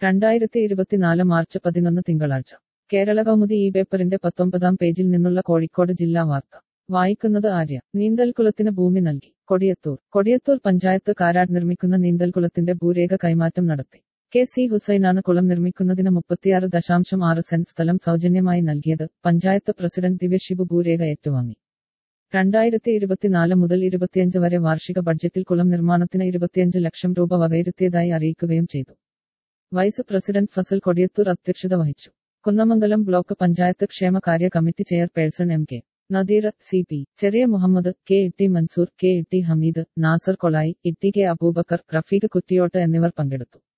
രണ്ടായിരത്തി ഇരുപത്തിനാല് മാർച്ച് പതിനൊന്ന് തിങ്കളാഴ്ച കേരള കൗമുദി ഈ പേപ്പറിന്റെ പത്തൊമ്പതാം പേജിൽ നിന്നുള്ള കോഴിക്കോട് ജില്ലാ വാർത്ത വായിക്കുന്നത് ആര്യ നീന്തൽക്കുളത്തിന് ഭൂമി നൽകി കൊടിയത്തൂർ കൊടിയത്തൂർ പഞ്ചായത്ത് കാരാട് നിർമ്മിക്കുന്ന നീന്തൽക്കുളത്തിന്റെ ഭൂരേഖ കൈമാറ്റം നടത്തി കെ സി ഹുസൈനാണ് കുളം നിർമ്മിക്കുന്നതിന് മുപ്പത്തിയാറ് ദശാംശം ആറ് സെന്റ് സ്ഥലം സൗജന്യമായി നൽകിയത് പഞ്ചായത്ത് പ്രസിഡന്റ് ദിവ്യ ഷിബു ഭൂരേഖ ഏറ്റുവാങ്ങി രണ്ടായിരത്തി ഇരുപത്തിനാല് മുതൽ ഇരുപത്തിയഞ്ച് വരെ വാർഷിക ബഡ്ജറ്റിൽ കുളം നിർമ്മാണത്തിന് ഇരുപത്തിയഞ്ച് ലക്ഷം രൂപ വകയിരുത്തിയതായി അറിയിക്കുകയും ചെയ്തു വൈസ് പ്രസിഡന്റ് ഫസൽ കൊടിയത്തൂർ അധ്യക്ഷത വഹിച്ചു കുന്നമംഗലം ബ്ലോക്ക് പഞ്ചായത്ത് ക്ഷേമകാര്യ committee chairperson M K Nadeer C P Cheriya Muhammad K Itti Mansoor K Itti Hameed Nasar Kolayi Itti K Aboobacker Rafeeq Kuttiyott എന്നിവർ പങ്കെടുത്തു